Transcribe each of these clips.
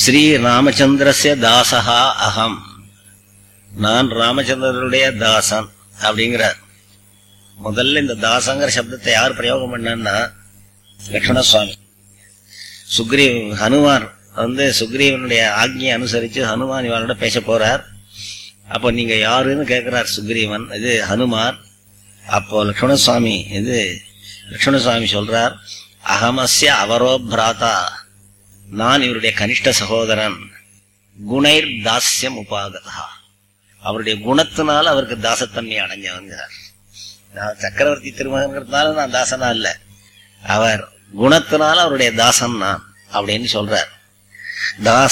ஸ்ரீ ராமச்சந்திரஸ்ய தாசகா அகம் நான் ராமச்சந்திரனுடைய தாசன் அப்படிங்கிறார் முதல்ல இந்த தாசங்கிற சப்தத்தை யார் பிரயோகம் பண்ணா லக்ஷ்மண சுவாமி சுக்ரீவ் ஹனுமான் வந்து சுக்ரீவனுடைய ஆக்ஞையை அனுசரிச்சு ஹனுமான் இவனோட பேச போறார் அப்போ நீங்க யாருன்னு கேட்கிறார் சுக்ரீவன் இது ஹனுமான் அப்போ லக்ஷ்மண சுவாமி இது லக்ஷ்மண சுவாமி சொல்றார் அகமஸ்ய அவரோ பிராதா நான் இவருடைய கனிஷ்ட சகோதரன் குணைர் தாஸ்யம் உபாகதா அவருடைய குணத்தினால அவருக்கு தாசத்தன்மை அடைஞ்சவங்கிறார் நான் சக்கரவர்த்தி திருமகன்கிறதுனால நான் தாசனா இல்ல அவர் குணத்தினால அவருடைய தாசன் நான் அப்படின்னு சொல்றார் தாச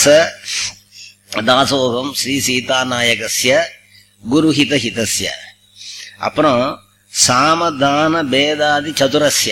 தாசோகம் ஸ்ரீ சீதா நாயகஸ்ய குருஹித ஹிதஸ்ய அப்புறம் சாமதான பேதாதி சதுரஸ்ய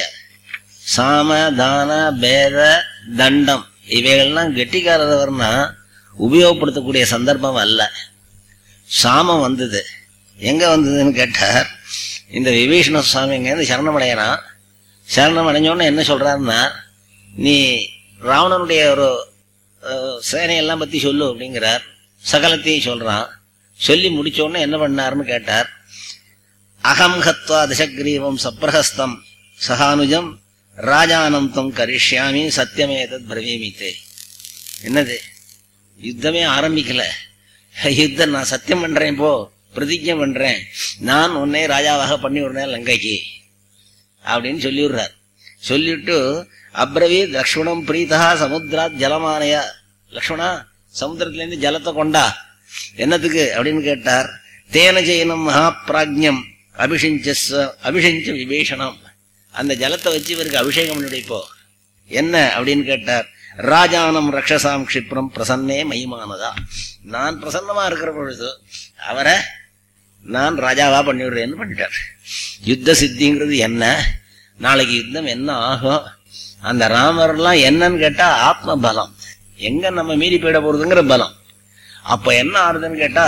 சாமதான பேத தண்டம் இவைகள்லாம் கெட்டிக்காரவர்னா உபயோகப்படுத்தக்கூடிய சந்தர்ப்பம் அல்ல சாமம் வந்தது எங்க வந்ததுன்னு கேட்டார் இந்த விபீஷண சுவாமி இருந்து சரணமடையறான் சரணம் அடைஞ்சோன்னு என்ன சொல்றாருன்னா நீ ராவணனுடைய ஒரு அஹ், சேனையெல்லாம் பத்தி சொல்லு அப்படிங்கிறார் சகலத்தையும் சொல்றான் சொல்லி முடிச்ச உடனே என்ன பண்ணாருன்னு கேட்டார் அகம் ஹத்வா தசக்ரீவம் சப்ரஹஸ்தம் சகானுஜம் ராஜானந்தம் கரிஷ்யாமி சத்தியமேதத் பிரவீமித்தே என்னது யுத்தமே ஆரம்பிக்கல யுத்தம் நான் சத்தியம் பண்றேன் போ பிரதிஜை பண்றேன் நான் உன்னை ராஜாவாக பண்ணி விடுறேன் லங்கைக்கு அப்படின்னு சொல்லிவிடுறார் சொல்லிவிட்டு அப்ரவீத் லக்ஷ்மணம் பிரீதா சமுத்திராத் ஜலமானய லக்ஷ்மணா சமுத்திரத்திலேருந்து ஜலத்தை கொண்டா என்னத்துக்கு அப்படின்னு கேட்டார் தேன ஜெயனம் மகாபிராஜ்யம் அபிஷிஞ்ச அபிஷிஞ்ச விபீஷணம் அந்த ஜலத்தை வச்சு இவருக்கு அபிஷேகம் பண்ணி வைப்போ என்ன அப்படின்னு கேட்டார் ராஜானம் ரக்ஷசாம் க்ஷிப்ரம் பிரசன்னே மயிமானதா நான் பிரசன்னமா இருக்கிற பொழுது அவரை நான் ராஜாவா பண்ணிவிடுறேன்னு பண்ணிட்டார் யுத்த சித்திங்கிறது என்ன நாளைக்கு யுத்தம் என்ன ஆகும் அந்த ராமர்லாம் என்னன்னு கேட்டா ஆத்ம பலம் எங்க நம்ம மீறி போயிட போறதுங்கிற பலம் அப்ப என்ன ஆறுதுன்னு கேட்டா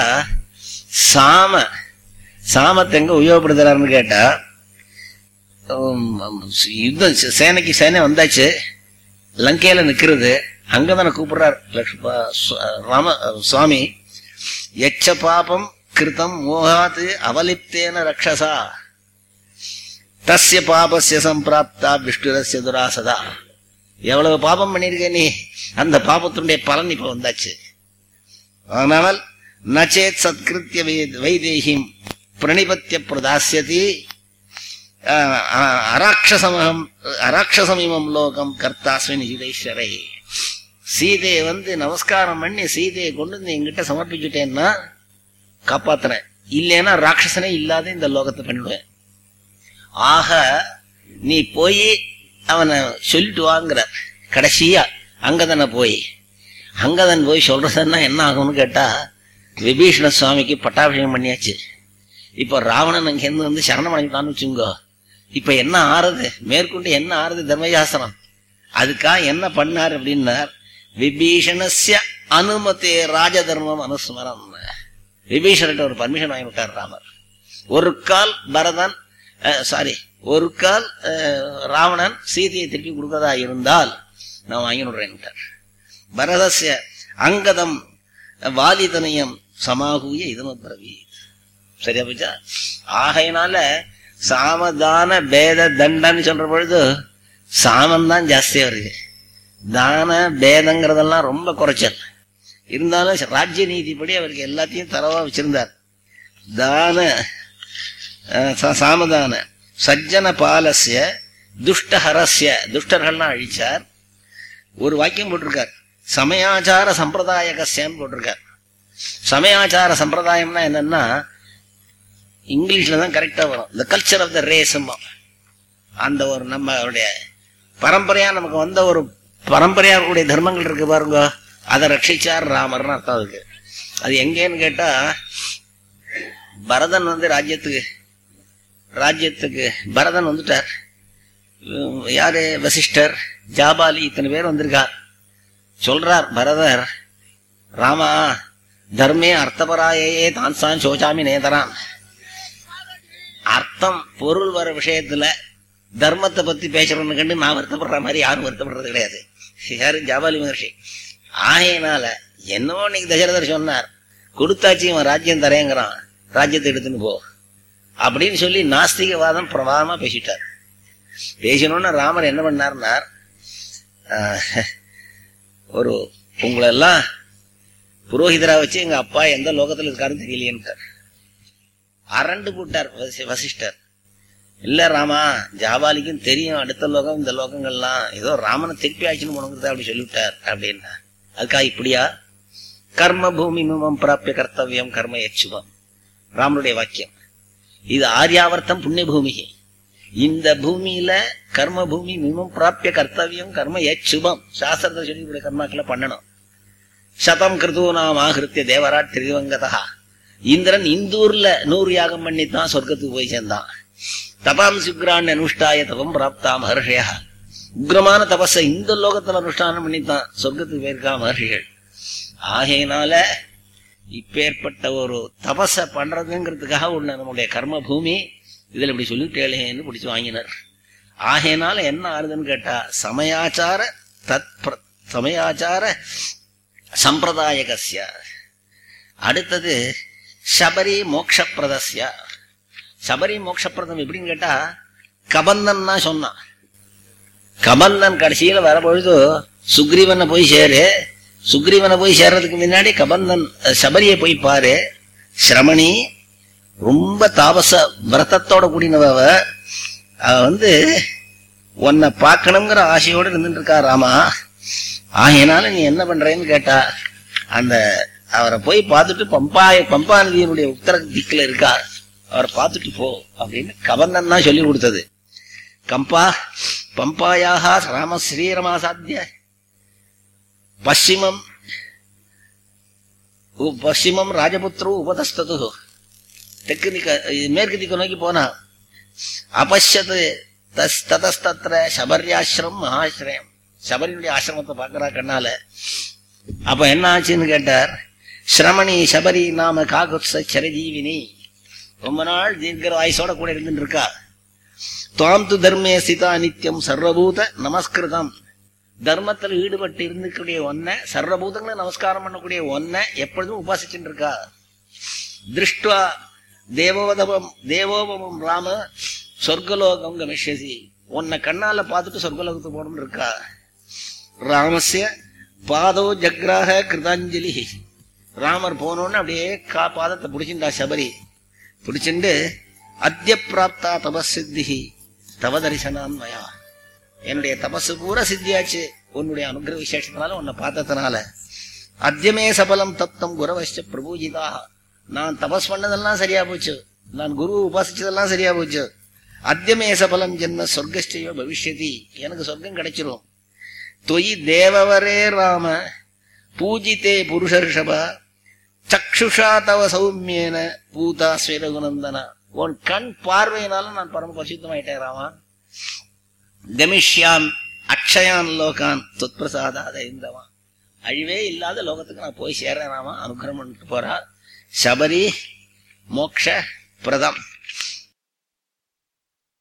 சாம சாமத்தை எங்க உபயோகப்படுத்துறாருன்னு கேட்டா உம், யுத்தம் சே- சேனைக்கு சேனை வந்தாச்சு லங்கையில நிக்கிறது அங்கதானே கூப்பிடுறார் லக்ஷ்ம சு- ராம சுவாமி எச்ச பாபம் கிருதம் மோகாத் அவலிப்தேன ரக்ஷசா தஸ்ய பாபஸ்ய சம்பிராப்தா விஷ்ணுரஸ்ய துராசதா எவ்வளவு பாபம் பண்ணிருக்க நீ அந்த பாபத்தினுடைய பலன் இப்ப வந்தாச்சு ஆனால் நச்சேத் சத்கிருத்திய வை- வைதேகிம் பிரணிபத்திய பிரதாசியதி அஹ், அஹ், அராட்சசமகம் அராட்சசமிமம் லோகம் கர்த்தாஸ்மின் ஹிதேஸ்வரை சீதையை வந்து நமஸ்காரம் பண்ணி சீதையை கொண்டு வந்து எங்கிட்ட சமர்ப்பிச்சுட்டேன்னா காப்பாத்துறேன் இல்லைன்னா ராட்சசனே இல்லாத இந்த லோகத்தை பண்ணிடுவேன் ஆக நீ போய் அவனை சொல்லிட்டு வாங்குற கடைசியா அங்கதனை போய் அங்கதன் போய் சொல்றதுன்னா என்ன ஆகும்னு கேட்டா விபீஷண சுவாமிக்கு பட்டாபிஷேகம் பண்ணியாச்சு இப்ப ராவணன் அங்கிருந்து வந்து சரணம் அடைஞ்சிட்டான்னு வச்சுங்கோ இப்ப என்ன ஆறுது மேற்கொண்டு என்ன ஆறுது தர்மசாஸ்திரம் அதுக்காக என்ன பண்ணார் அப்படின்னார் விபீஷணஸ்ய அனுமதே ராஜதர்மம் அனுஸ்மரம் விபீஷணர்கிட்ட ஒரு பர்மிஷன் வாங்கி விட்டார் ராமர் ஒரு கால் பரதன் சாரி ஒரு கால் அஹ், ராவணன் சீதையை திருப்பி கொடுக்கறதா இருந்தால் நான் வாங்கி விடுறேன்ட்டார் பரதஸ்ய அங்கதம் வாலிதனயம் சமாகூய இதமப்ரவீத் சரியா போச்சா ஆகையினால சாமதான பேத தண்டன்னு சொல்ற பொழுது சாமம் தான் ஜாஸ்தியா இருக்கு தான பேதங்கிறதெல்லாம் ரொம்ப குறைச்சல் இருந்தாலும் ராஜ்ய நீதிப்படி அவருக்கு எல்லாத்தையும் தரவா வச்சிருந்தார் தான அஹ், ச- சாமதான சஜ்ஜன பாலசிய துஷ்டஹரஸ்ய துஷ்டர்கள்லாம் அழிச்சார் ஒரு வாக்கியம் போட்டிருக்கார் சமயாச்சார சம்பிரதாயகசியன்னு போட்டிருக்கார் சமயாச்சார சம்பிரதாயம்னா என்னன்னா இங்கிலீஷ்ல தான் கரெக்டா வரும் the culture of the race அந்த ஒரு நம்மளுடைய பரம்பரையா நமக்கு வந்த ஒரு பரம்பரையா இருக்கக்கூடிய தர்மங்கள் இருக்கு பாருங்க அதை ரட்சிச்சார் ராமர்னு அர்த்தம் அதுக்கு அது எங்கேன்னு கேட்டா பரதன் வந்து ராஜ்யத்துக்கு ராஜ்யத்துக்கு பரதன் வந்துட்டார் உம், யாரு வசிஷ்டர் ஜாபாலி இத்தனை பேர் வந்திருக்கார் சொல்றார் பரதர் ராமா தர்மே அர்த்தபராயே தான் சான் சோச்சாமி நேதரான் அர்த்தம் பொருள் வர விஷயத்துல தர்மத்தை பத்தி பேசுறவனு கண்டு நான் வருத்தப்படுற மாதிரி யாரும் வருத்தப்படுறது கிடையாது யாரு ஜாபாலி மகர்ஷி ஆகையினால என்னவோ இன்னைக்கு தசரதர் சொன்னார் கொடுத்தாச்சு இவன் ராஜ்யம் தரேங்கிறான் ராஜ்யத்தை எடுத்துன்னு போ அப்படின்னு சொல்லி நாஸ்திகவாதம் பிரபாதமா பேசிட்டார் பேசணும்னு ராமர் என்ன பண்ணார்னார் ஆஹ், ஒரு உங்களை எல்லாம் புரோகிதரா வச்சு எங்க அப்பா எந்த லோகத்துல இருக்காருன்னு தெரியலையேன்ட்டார் அரண்டு போட்டார் வசி- வசிஷ்டர் இல்ல ராமா ஜாபாலிக்கும் தெரியும் அடுத்த லோகம் இந்த லோகங்கள்லாம் ஏதோ ராமனை திருப்பி ஆச்சுன்னு உனக்கு அப்படி சொல்லிவிட்டார் அப்படின்னா அதுக்கா இப்படியா கர்ம பூமி மிமம் பிராப்பிய கர்த்தவியம் கர்ம யச்சுவம் ராமனுடைய வாக்கியம் இது ஆர்யாவர்த்தம் புண்ணிய பூமி இந்த பூமியில கர்ம பூமி மிமம் பிராப்பிய கர்த்தவியம் கர்ம யச்சுபம் சாஸ்திரத்தை சொல்லி கர்மாக்களை பண்ணணும் சதம் கிருது நாம் ஆகிருத்திய தேவராட் திரிவங்கதா இந்திரன் இந்தூர்ல நூறு யாகம் பண்ணித்தான் சொர்க்கத்துக்கு போய் சேர்ந்தான் தபாம் சுக்ரான் அனுஷ்டாய தபம் பிராப்தா மகர்ஷியா உக்ரமான தபஸை இந்த லோகத்துல அனுஷ்டானம் பண்ணித்தான் சொர்க்கத்துக்கு போயிருக்கா மகர்ஷிகள் ஆகையினால இப்பேற்பட்ட ஒரு தபஸ பண்றதுங்கிறதுக்காக ஒண்ணு நம்முடைய கர்ம பூமி இதுல இப்படி சொல்லிட்டேளேன்னு பிடிச்சு வாங்கினார் ஆகையினால என்ன ஆறுதுன்னு கேட்டா சமயாச்சார தத் பிர- சமயாச்சார சம்பிரதாயகஸ்ய அடுத்தது சபரி மோக்ஷப்பிரதஸ்ய சபரி மோக்ஷப்பிரதம் எப்படின்னு கேட்டா கபந்தன்னா சொன்னான் கபந்தன் கடைசியில வரப்பொழுது சுக்ரீவனை போய் சேரு சுக்ரீவனை போய் சேர்றதுக்கு முன்னாடி கபந்தன் அஹ், சபரியை போய் பாரு சிரமணி ரொம்ப தாபச விரதத்தோட கூடினவ அவ. அவ வந்து உன்னை பார்க்கணுங்கிற ஆசையோடு இருந்துட்டு இருக்கா ராமா ஆகையினால நீ என்ன பண்றேன்னு கேட்டா அந்த அவரை போய் பார்த்துட்டு பம்பா பம்பா நதியினுடைய உத்தர திக்குல இருக்கா அவரை பார்த்துட்டு போ அப்படின்னு கபந்தன் தான் சொல்லி கொடுத்தது கம்பா பம்பாயாக ராம ஸ்ரீரமாசாத்திய பশ্চিமம் உ- பশ্চিமம் ராஜபுத்ரு உபதஸ்தது தெற்கு திக்க மேற்கு திக்க நோக்கி போனா அபஷ்யத்து தஸ் ததஸ்தத்ர சபர்யாசிரம் மகாசிரயம் சபரியுடைய ஆசிரமத்தை பார்க்கறா கண்ணால அப்ப என்ன ஆச்சுன்னு கேட்டார் சிரமணி சபரி நாம காகுத்ஸ சிரஜீவினி ரொம்ப நாள் தீர்க்கிற வயசோட கூட இருந்துட்டு இருக்கா துவாம் து தர்மே சிதா நித்தியம் சர்வபூத நமஸ்கிருதம் தர்மத்தில் ஈடுபட்டு இருந்துக்கூடிய ஒன்ன சர்வபூதங்களை நமஸ்காரம் பண்ணக்கூடிய ஒன்ன எப்பொழுதும் உபாசிச்சுட்டு இருக்கா திருஷ்டுவா தேவோதவம் தேவோபமம் ராம சொர்க்கலோகம் கமிஷசி உன்னை கண்ணால பார்த்துட்டு சொர்க்கலோகத்துக்கு போகணும்னு இருக்கா ராமஸ்ய பாதோ ஜக்ராக கிருதாஞ்சலி ராமர் போனோன்னு அப்படியே கா பாதத்தை பிடிச்சிண்டா சபரி பிடிச்சிண்டு அத்திய பிராப்தா தபசித்தி தவ தரிசனான் மயா என்னுடைய தபசு பூரா சித்தியாச்சு உன்னுடைய அனுகிரக விசேஷத்தினால உன்னை பார்த்ததுனால அத்தியமே சபலம் தப்தம் குரவச்ச பிரபூஜிதா நான் தபஸ் பண்ணதெல்லாம் சரியா போச்சு நான் குரு உபாசிச்சதெல்லாம் சரியா போச்சு அத்தியமே சபலம் ஜென்ம சொர்க்கஸ்டையோ பவிஷ்யதி எனக்கு சொர்க்கம் கிடைச்சிரும் தொயி தேவவரே ராம பூஜிதே புருஷர்ஷப சக்ஷுஷா தவ சௌமியேன பூதா ஸ்வீரகுநந்தன உன் கண் பார்வையினால நான் பரம பரிசுத்தமாயிட்டேன் ராமா கமிஷ்யாம் அக்ஷயான் லோகான் தொத்பிரசாதாத இந்தவன் அழிவே இல்லாத லோகத்துக்கு நான் போய் சேர்றேன் ராமா அனுகிரகம் பண்ணிட்டு போறா சபரி மோக்ஷ பிரதம்